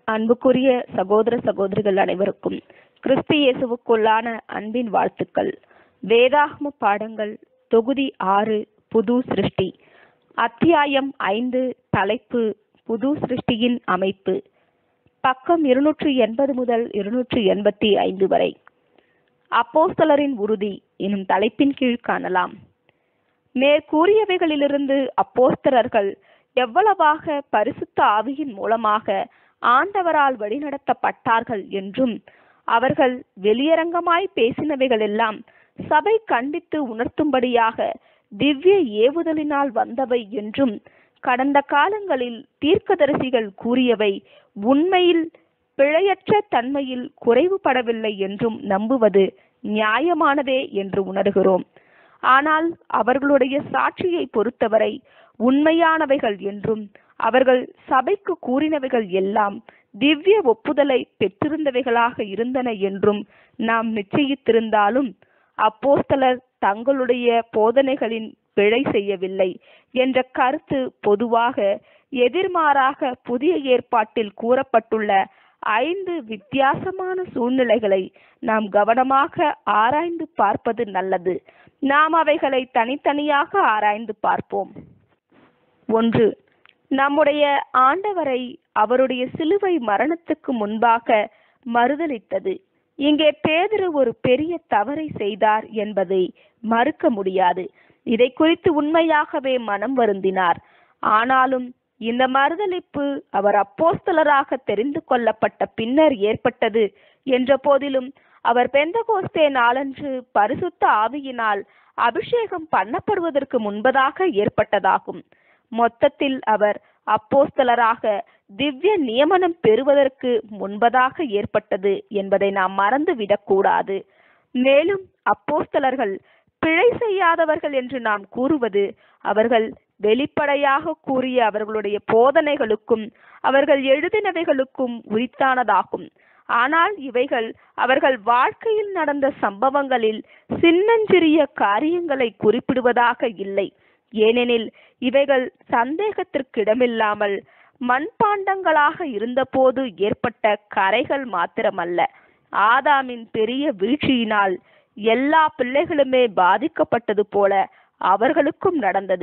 அன்புக்குரிய சகோதர சகோதரிகள் அனைவருக்கும் கிறிஸ்து இயேசுவுக்குள்ளான அன்பின் வாழ்த்துக்கள் வேதாகம பாடங்கள் தொகுதி ஆறு புது சிருஷ்டி அத்தியாயம் ஐந்து தலைப்பு புது சிருஷ்டியின் அமைப்பு பக்கம் இருநூற்று எண்பது முதல் இருநூற்று எண்பத்தி ஐந்து வரை அப்போஸ்தலரின் உறுதி எனும் தலைப்பின் கீழ் காணலாம் மேற்கூறியவைகளிலிருந்து அப்போஸ்தலர்கள் எவ்வளவாக பரிசுத்த ஆவியின் மூலமாக ஆண்டவரால் வழிநடத்தப்பட்டார்கள் என்றும் அவர்கள் வெளியரங்கமாய் பேசினவைகள் எல்லாம் சபை கண்டித்து உணர்த்தும்படியாக திவ்ய ஏவுதலினால் வந்தவை என்றும் கடந்த காலங்களில் தீர்க்கதரிசிகள் கூறியவை உண்மையில் பிழையற்ற தன்மையில் குறைவுபடவில்லை என்றும் நம்புவது நியாயமானதே என்று உணர்கிறோம் ஆனால் அவர்களுடைய சாட்சியை பொறுத்தவரை உண்மையானவைகள் என்றும் அவர்கள் சபைக்கு கூறினவைகள் எல்லாம் திவ்ய ஒப்புதலை பெற்றிருந்தவைகளாக இருந்தன என்றும் நாம் நிச்சயித்திருந்தாலும் அப்போஸ்தலர் தங்களுடைய போதனைகளின் பிழை செய்யவில்லை என்ற கருத்து பொதுவாக எதிர்மாறாக புதிய ஏற்பாட்டில் கூறப்பட்டுள்ள ஐந்து வித்தியாசமான சூழ்நிலைகளை நாம் கவனமாக ஆராய்ந்து பார்ப்பது நல்லது நாம் அவைகளை தனித்தனியாக ஆராய்ந்து பார்ப்போம் ஒன்று நம்முடைய ஆண்டவரை அவருடைய சிலுவை மரணத்துக்கு முன்பாக மறுதலித்தது இங்கே பேதுரு ஒரு பெரிய தவறை செய்தார் என்பதை மறுக்க முடியாது இதை குறித்து உண்மையாகவே மனம் வருந்தினார் ஆனாலும் இந்த மறுதலிப்பு அவர் அப்போஸ்தலராக தெரிந்து கொள்ளப்பட்ட பின்னர் ஏற்பட்டது என்ற போதிலும் அவர் பெந்தகோஸ்தே நாளன்று பரிசுத்த ஆவியினால் அபிஷேகம் பண்ணப்படுவதற்கு முன்பதாக ஏற்பட்டதாகும் மொத்தத்தில் அவர் அப்போஸ்தலராக திவ்ய நியமனம் பெறுவதற்கு முன்பதாக ஏற்பட்டது என்பதை நாம் மறந்து விடக்கூடாது மேலும் அப்போஸ்தலர்கள் பிழை செய்யாதவர்கள் என்று நாம் கூறுவது அவர்கள் வெளிப்படையாக கூறிய அவர்களுடைய போதனைகளுக்கும் அவர்கள் எழுதினவைகளுக்கும் உரித்தானதாகும் ஆனால் இவைகள் அவர்கள் வாழ்க்கையில் நடந்த சம்பவங்களில் சின்னஞ்சிறிய காரியங்களை குறிப்பிடுவதாக இல்லை ஏனெனில் இவைகள் சந்தேகத்திற்கிடமில்லாமல் மண்பாண்டங்களாக இருந்தபோது ஏற்பட்ட கரைகள் மாத்திரமல்ல ஆதாமின் பெரிய வீழ்ச்சியினால் எல்லா பிள்ளைகளுமே பாதிக்கப்பட்டது போல அவர்களுக்கும் நடந்தது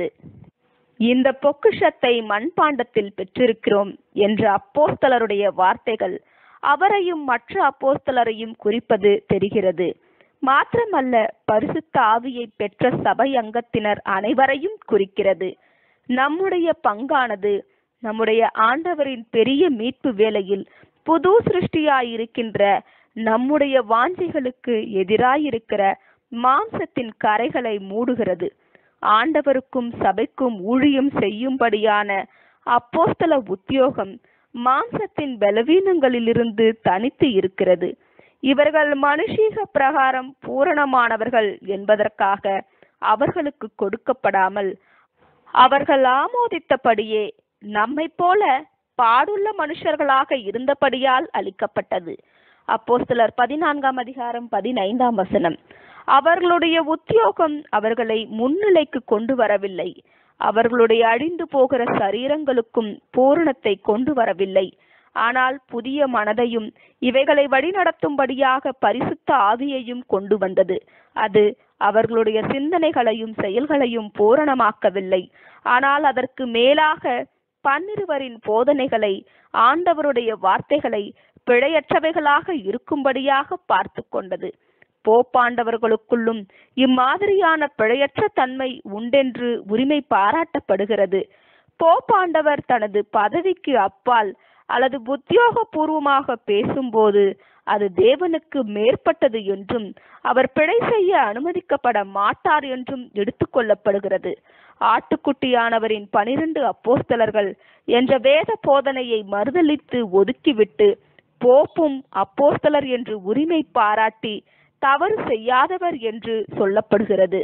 இந்த பொக்கிஷத்தை மண்பாண்டத்தில் பெற்றிருக்கிறோம் என்ற அப்போஸ்தலருடைய வார்த்தைகள் அவரையும் மற்ற அப்போஸ்தலரையும் குறிப்பது தெரிகிறது மாத்திரமல்ல பரிசுத்த ஆவியை பெற்ற சபை அங்கத்தினர் அனைவரையும் குறிக்கிறது நம்முடைய பங்கானது நம்முடைய ஆண்டவரின் பெரிய மீட்பு வேளையில் புது சிருஷ்டியாயிருக்கின்ற நம்முடைய வாஞ்சிகளுக்கு எதிராயிருக்கிற மாம்சத்தின் கரைகளை மூடுகிறது ஆண்டவருக்கும் சபைக்கும் ஊழியம் செய்யும்படியான அப்போஸ்தல உத்தியோகம் மாம்சத்தின் பலவீனங்களிலிருந்து தனித்து இருக்கிறது இவர்கள் மனுஷீக பிரகாரம் பூரணமானவர்கள் என்பதற்காக அவர்களுக்கு கொடுக்கப்படாமல் அவர்கள் ஆமோதித்தபடியே நம்மை போல பாடுள்ள மனுஷர்களாக இருந்தபடியால் அளிக்கப்பட்டது அப்போ சிலர் பதினான்காம் அதிகாரம் பதினைந்தாம் வசனம் அவர்களுடைய உத்தியோகம் அவர்களை முன்னிலைக்கு கொண்டு வரவில்லை அவர்களுடைய அழிந்து போகிற சரீரங்களுக்கும் பூரணத்தை கொண்டு வரவில்லை ஆனால் புதிய மனதையும் இவைகளை வழிநடத்தும்படியாக பரிசுத்த ஆவியையும் கொண்டு வந்தது அது அவர்களுடைய சிந்தனைகளையும் செயல்களையும் பூரணமாக்கவில்லை ஆனால் அதற்கு மேலாக பன்னிருவரின் போதனைகளை ஆண்டவருடைய வார்த்தைகளை பிழையற்றவைகளாக இருக்கும்படியாக பார்த்து கொண்டது போப்பாண்டவர்களுக்குள்ளும் இம்மாதிரியான பிழையற்ற தன்மை உண்டென்று உரிமை பாராட்டப்படுகிறது போப்பாண்டவர் தனது பதவிக்கு அப்பால் அல்லது உத்தியோகபூர்வமாக பேசும்போது அது தேவனுக்கு மேற்பட்டது என்றும் அவர் பிழை செய்ய அனுமதிக்கப்பட மாட்டார் என்றும் எடுத்துக்கொள்ளப்படுகிறது ஆட்டுக்குட்டியானவரின் பனிரெண்டு அப்போஸ்தலர்கள் என்ற வேத போதனையை மறுதளித்து ஒதுக்கிவிட்டு போப்பும் அப்போஸ்தலர் என்று உரிமை பாராட்டி தவறு செய்யாதவர் என்று சொல்லப்படுகிறது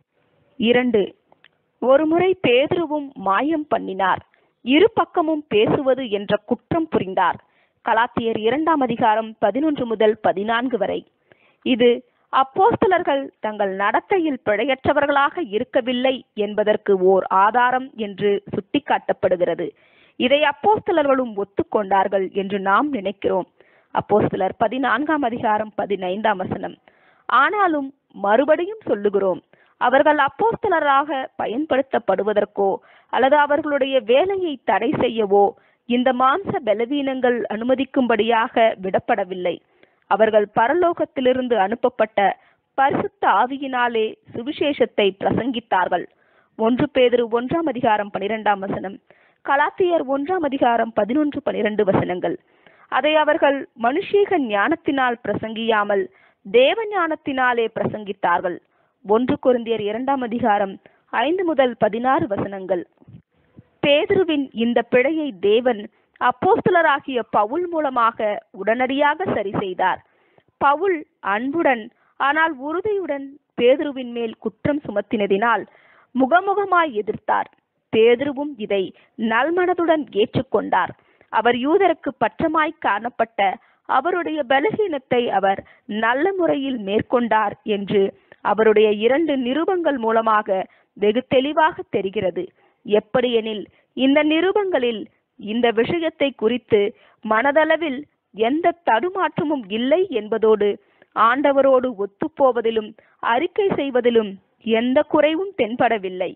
இரண்டு ஒருமுறை பேதுருவும் மாயம் பண்ணினார் இரு பக்கமும் பேசுவது என்ற குற்றம் புரிந்தார் கலாத்தியர் இரண்டாம் அதிகாரம் பதினொன்று முதல் பதினான்கு வரை இது அப்போஸ்தலர்கள் தங்கள் நடத்தையில் பிழையற்றவர்களாக இருக்கவில்லை என்பதற்கு ஓர் ஆதாரம் என்று சுட்டிக்காட்டப்படுகிறது இதை அப்போஸ்தலர்களும் ஒத்துக்கொண்டார்கள் என்று நாம் நினைக்கிறோம் அப்போஸ்தலர் பதினான்காம் அதிகாரம் பதினைந்தாம் வசனம் ஆனாலும் மறுபடியும் சொல்லுகிறோம் அவர்கள் அப்போஸ்தலராக பயன்படுத்தப்படுவதற்கோ அல்லது அவர்களுடைய வேலையை தடை செய்யவோ இந்த மாம்ச பலவீனங்கள் அனுமதிக்கும்படியாக விடப்படவில்லை அவர்கள் பரலோகத்திலிருந்து அனுப்பப்பட்ட பரிசுத்த ஆவியினாலே சுவிசேஷத்தை பிரசங்கித்தார்கள் ஒன்று பேதுரு ஒன்றாம் அதிகாரம் பனிரெண்டாம் வசனம் கலாத்தியர் ஒன்றாம் அதிகாரம் பதினொன்று பனிரெண்டு வசனங்கள் அதை அவர்கள் மனுஷீக ஞானத்தினால் பிரசங்கியாமல் தேவ ஞானத்தினாலே பிரசங்கித்தார்கள் ஒன்று கொரிந்தியர் இரண்டாம் அதிகாரம் ஐந்து முதல் பதினாறு வசனங்கள் பேதுருவின் இந்த பிழையை தேவன் அப்போஸ்தலராகிய பவுல் மூலமாக உடனடியாக சரி செய்தார் பவுல் அன்புடன் ஆனால் உறுதியுடன் பேதுருவின் மேல் குற்றம் சுமத்தினதினால் முகமுகமாய் எதிர்த்தார் பேதுருவும் இதை நல்மனதுடன் ஏற்றுக்கொண்டார் அவர் யூதருக்கு பற்றமாய் காணப்பட்ட அவருடைய பலகீனத்தை அவர் நல்ல முறையில் மேற்கொண்டார் என்று அவருடைய இரண்டு நிருபங்கள் மூலமாக வெகு தெளிவாக தெரிகிறது எப்படியெனில் இந்த நிருபங்களில் இந்த விஷயத்தை குறித்து மனதளவில் எந்த தடுமாற்றமும் இல்லை என்பதோடு ஆண்டவரோடு ஒத்துப்போவதிலும் அறிக்கை செய்வதிலும் எந்த குறைவும் தென்படவில்லை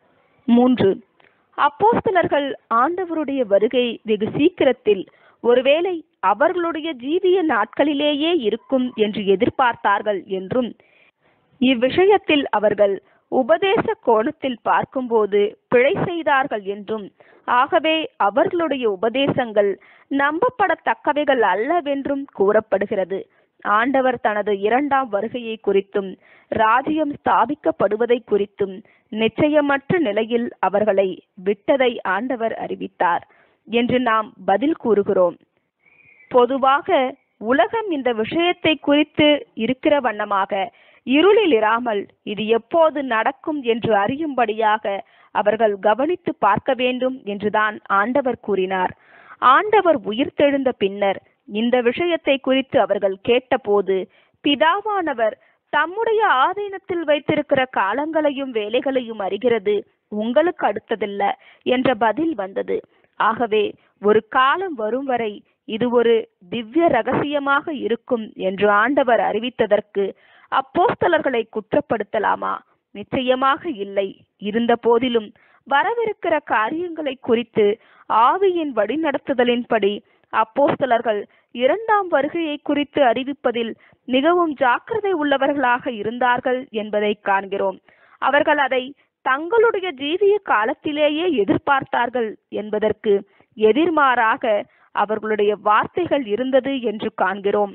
மூன்று அப்போஸ்தலர்கள் ஆண்டவருடைய வருகை வெகு சீக்கிரத்தில் ஒருவேளை அவர்களுடைய ஜீவிய நாட்களிலேயே இருக்கும் என்று எதிர்பார்த்தார்கள் என்றும் இவ்விஷயத்தில் அவர்கள் உபதேச கோணத்தில் பார்க்கும்போது பிழை செய்தார்கள் என்றும் ஆகவே அவர்களுடைய உபதேசங்கள் நம்பப்படத்தக்கவைகள் அல்லவென்றும் கூறப்படுகிறது ஆண்டவர் தனது இரண்டாம் வருகையை குறித்தும் ராஜ்யம் ஸ்தாபிக்கப்படுவதை குறித்தும் நிச்சயமற்ற நிலையில் அவர்களை விட்டதை ஆண்டவர் அறிவித்தார் என்று நாம் பதில் கூறுகிறோம் பொதுவாக உலகம் இந்த விஷயத்தை குறித்து இருக்கிற வண்ணமாக இருளில் இராமல் இது எப்போது நடக்கும் என்று அறியும்படியாக அவர்கள் கவனித்து பார்க்க வேண்டும் என்றுதான் ஆண்டவர் கூறினார் ஆண்டவர் உயிர்த்தெழுந்த பின்னர் இந்த விஷயத்தை குறித்து அவர்கள் கேட்டபோது பிதாவானவர் தம்முடைய ஆதீனத்தில் வைத்திருக்கிற காலங்களையும் வேலைகளையும் அறிகிறது உங்களுக்கு அடுத்ததில்ல என்ற பதில் வந்தது ஆகவே ஒரு காலம் வரும் வரை இது ஒரு திவ்ய ரகசியமாக இருக்கும் என்று ஆண்டவர் அறிவித்ததற்கு அப்போஸ்தலர்களை குற்றப்படுத்தலாமா நிச்சயமாக இல்லை இருந்த போதிலும் வரவிருக்கிற காரியங்களை குறித்து ஆவியின் வழிநடத்துதலின்படி அப்போஸ்தலர்கள் இரண்டாம் வருகையை குறித்து அறிவிப்பதில் மிகவும் ஜாக்கிரதை உள்ளவர்களாக இருந்தார்கள் என்பதை காண்கிறோம் அவர்கள் அதை தங்களுடைய ஜீவிய காலத்திலேயே எதிர்பார்த்தார்கள் என்பதற்கு எதிர்மாறாக அவர்களுடைய வார்த்தைகள் இருந்தது என்று காண்கிறோம்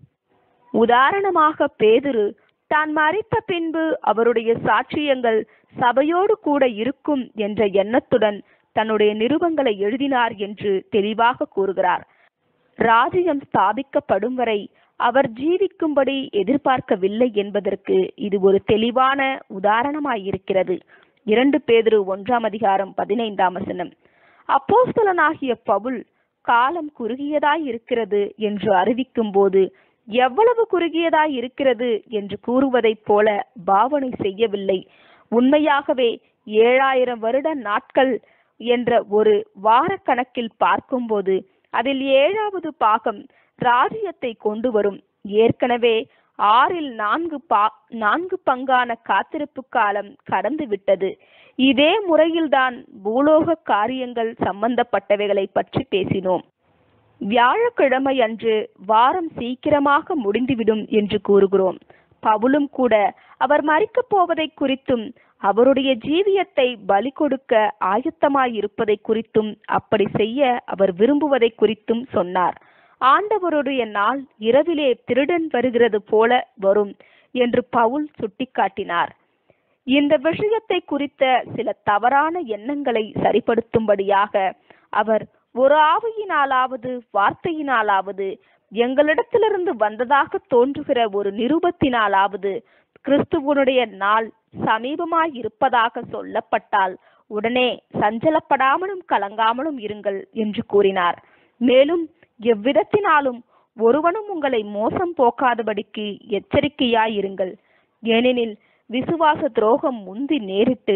உதாரணமாக பேதுரு தான் மறித்த பின்பு அவருடைய சாட்சியங்கள் சபையோடு கூட இருக்கும் என்ற எண்ணத்துடன் தன்னுடைய நிருபங்களை எழுதினார் என்று தெளிவாக கூறுகிறார் ராஜ்யம் ஸ்தாபிக்கப்படும் வரை அவர் ஜீவிக்கும்படி எதிர்பார்க்கவில்லை என்பதற்கு இது ஒரு தெளிவான உதாரணமாயிருக்கிறது இரண்டு பேதுரு ஒன்றாம் அதிகாரம் பதினைந்தாம் வசனம் அப்போஸ்தலனாகிய பவுல் காலம் குறுகியதாய் இருக்கிறது என்று அறிவிக்கும் போது எவ்வளவு குறுகியதாய் இருக்கிறது என்று கூறுவதைப் போல பாவனை செய்யவில்லை உண்மையாகவே ஏழாயிரம் வருட நாட்கள் என்ற ஒரு வாரக்கணக்கில் பார்க்கும்போது அதில் ஏழாவது பாகம் ராஜ்யத்தை கொண்டு வரும் ஏற்கனவே ஆறில் நான்கு பா நான்கு பங்கான காத்திருப்பு காலம் கடந்து விட்டது இதே முறையில்தான் பூலோக காரியங்கள் சம்பந்தப்பட்டவைகளை பற்றி பேசினோம் வியாழக்கிழமை அன்று வாரம் சீக்கிரமாக முடிந்துவிடும் என்று கூறுகிறோம் பவுலும் கூட அவர் மறிக்கப் போவதை குறித்தும் அவருடைய ஜீவியத்தை பலி கொடுக்க ஆயத்தமாயிருப்பதை குறித்தும் அப்படி செய்ய அவர் விரும்புவதை குறித்தும் சொன்னார் ஆண்டவருடைய நாள் இரவிலே திருடன் வருகிறது போல வரும் என்று பவுல் சுட்டிக்காட்டினார் இந்த விஷயத்தை குறித்த சில தவறான எண்ணங்களை சரிப்படுத்தும்படியாக அவர் ஒரு ஆவியினாலாவது வார்த்தையினாலாவது எங்களிடத்திலிருந்து வந்ததாக தோன்றுகிற ஒரு நிருபத்தினாலாவது கிறிஸ்துவனுடைய நாள் சமீபமாய் இருப்பதாக சொல்லப்பட்டால் உடனே சஞ்சலப்படாமலும் கலங்காமலும் இருங்கள் என்று கூறினார் மேலும் எவ்விதத்தினாலும் ஒருவனும் உங்களை மோசம் போக்காதபடிக்கு எச்சரிக்கையாயிருங்கள் ஏனெனில் விசுவாச துரோகம் முந்தி நேரிட்டு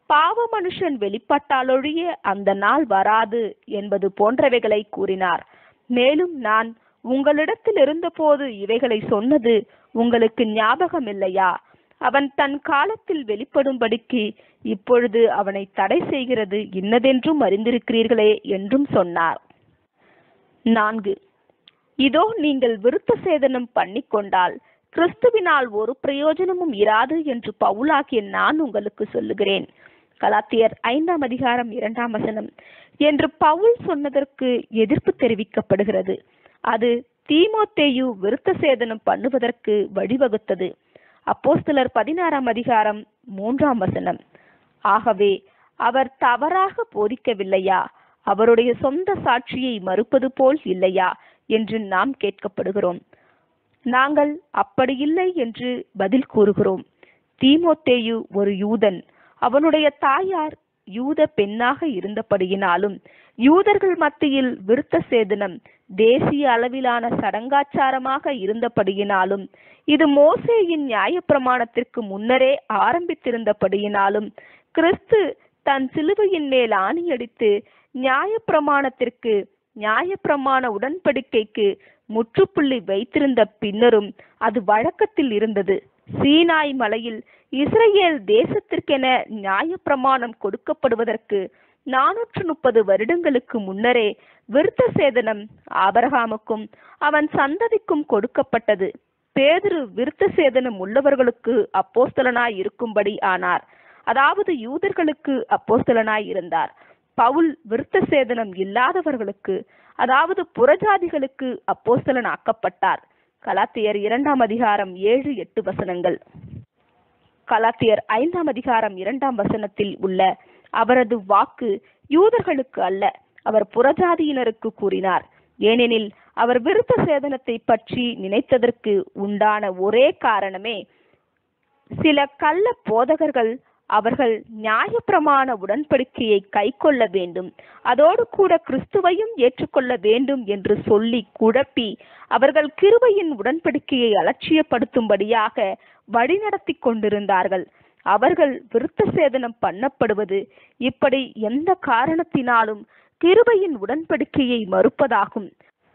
பாவ மனுஷன் வெளிப்பட்டாலொழிய அந்த நாள் வராது என்பது போன்றவைகளை கூறினார் மேலும் நான் உங்களிடத்தில் இருந்தபோது இவைகளை சொன்னது உங்களுக்கு ஞாபகம் இல்லையா அவன் தன் காலத்தில் வெளிப்படும்படிக்கு இப்பொழுது அவனை தடை செய்கிறது இன்னதென்றும் அறிந்திருக்கிறீர்களே என்றும் சொன்னார் நான்கு இதோ நீங்கள் விருத்த சேதனம் பண்ணிக்கொண்டால் கிறிஸ்துவினால் ஒரு பிரயோஜனமும் இராது என்று பவுலாகிய நான் உங்களுக்கு சொல்லுகிறேன் கலாத்தியர் ஐந்தாம் அதிகாரம் இரண்டாம் வசனம் என்று பவுல் சொன்னதற்கு எதிர்ப்பு தெரிவிக்கப்படுகிறது அது தீமோத்தேயு விருத்த சேதனம் பண்ணுவதற்கு வழிவகுத்தது அப்போஸ்தலர் பதினாறாம் அதிகாரம் மூன்றாம் வசனம் ஆகவே அவர் தவறாக போதிக்கவில்லையா அவருடைய சொந்த சாட்சியை மறுப்பது போல் இல்லையா என்று நாம் கேட்கப்படுகிறோம் நாங்கள் அப்படி இல்லை என்று பதில் கூறுகிறோம் தீமோத்தேயு ஒரு யூதன் அவனுடைய தாயார் யூத பெண்ணாக இருந்தபடியினாலும் யூதர்கள் மத்தியில் விருத்த சேதனம் தேசிய அளவிலான சடங்காச்சாரமாக இருந்தபடியினாலும் இது மோசேயின் நியாயப்பிரமாணத்திற்கு முன்னரே ஆரம்பித்திருந்தபடியினாலும் கிறிஸ்து தன் சிலுவையின் மேல் ஆணியடித்து நியாயப்பிரமாணத்திற்கு நியாயப்பிரமாண உடன்படிக்கைக்கு முற்றுப்புள்ளி வைத்திருந்த பின்னரும் அது வழக்கத்தில் இருந்தது சீனாய் மலையில் இஸ்ரேல் தேசத்திற்கென நியாயப்பிரமாணம் கொடுக்கப்படுவதற்கு நானூற்று முப்பது வருடங்களுக்கு முன்னரே விருத்த சேதனம் ஆபரகாமுக்கும் அவன் சந்ததிக்கும் கொடுக்கப்பட்டது பேதுரு விருத்த சேதனம் உள்ளவர்களுக்கு அப்போஸ்தலனாய் இருக்கும்படி ஆனார் அதாவது யூதர்களுக்கு அப்போஸ்தலனாய் இருந்தார் பவுல் விருத்த சேதனம் இல்லாதவர்களுக்கு அதாவது புறஜாதிகளுக்கு அப்போஸ்தலன் ஆக்கப்பட்டார் கலாத்தியர் இரண்டாம் அதிகாரம் ஏழு எட்டு வசனங்கள் கலாத்தியர் ஐந்தாம் அதிகாரம் இரண்டாம் வசனத்தில் உள்ள அவரது வாக்கு யூதர்களுக்கு அல்ல அவர் புறஜாதியினருக்கு கூறினார் ஏனெனில் அவர் விருத்த சேதனத்தை பற்றி நினைத்ததற்கு உண்டான ஒரே காரணமே சில கள்ள போதகர்கள் அவர்கள் நியாயப்பிரமாண உடன்படிக்கையை கைக்கொள்ள வேண்டும் அதோடு கூட கிறிஸ்துவையும் ஏற்றுக்கொள்ள வேண்டும் என்று சொல்லி குழப்பி அவர்கள் கிருபையின் உடன்படிக்கையை அலட்சியப்படுத்தும்படியாக வழிநடத்தி கொண்டிருந்தார்கள் அவர்கள் விருத்த சேதனம் பண்ணப்படுவது இப்படி எந்த காரணத்தினாலும் கிருபையின் உடன்படிக்கையை மறுப்பதாகும்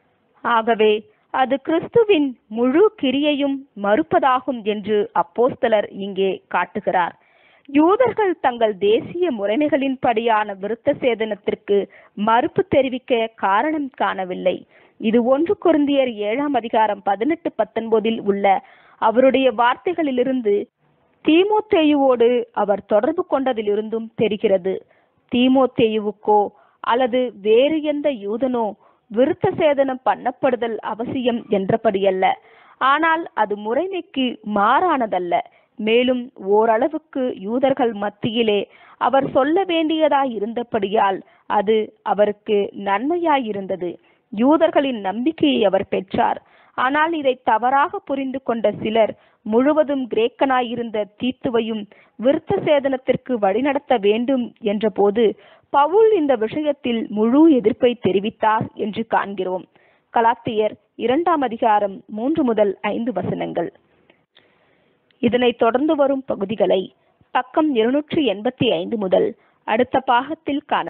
ஆகவே அது கிறிஸ்துவின் முழு கிரியையும் மறுப்பதாகும் என்று அப்போஸ்தலர் இங்கே காட்டுகிறார் யூதர்கள் தங்கள் தேசிய முறைமைகளின்படியான விருத்த சேதனத்திற்கு மறுப்பு தெரிவிக்க காரணம் காணவில்லை இது ஒன்று குருந்தியர் ஏழாம் அதிகாரம் பதினெட்டு பத்தொன்பதில் உள்ள அவருடைய வார்த்தைகளிலிருந்து தீமோத்தேயுவோடு அவர் தொடர்பு கொண்டதிலிருந்தும் தெரிகிறது தீமோத்தேயுவுக்கோ அல்லது வேறு எந்த யூதனோ விருத்த சேதனம் பண்ணப்படுதல் அவசியம் என்றபடியல்ல ஆனால் அது முறைமைக்கு மாறானதல்ல மேலும் ஓரளவுக்கு யூதர்கள் மத்தியிலே அவர் சொல்ல வேண்டியதாய் இருந்தபடியால் அது அவருக்கு நன்மையாயிருந்தது யூதர்களின் நம்பிக்கையை அவர் பெற்றார் ஆனால் இதை தவறாக புரிந்து கொண்ட சிலர் முழுவதும் கிரேக்கனாயிருந்த தீத்துவையும் விருத்த சேதனத்திற்கு வழிநடத்த வேண்டும் என்றபோது பவுல் இந்த விஷயத்தில் முழு எதிர்ப்பை தெரிவித்தார் என்று காண்கிறோம் கலாத்தியர் இரண்டாம் அதிகாரம் மூன்று முதல் ஐந்து வசனங்கள் இதனைத் தொடர்ந்து வரும் பகுதிகளை பக்கம் இருநூற்றி எண்பத்தி ஐந்து முதல் அடுத்த பாகத்தில் காண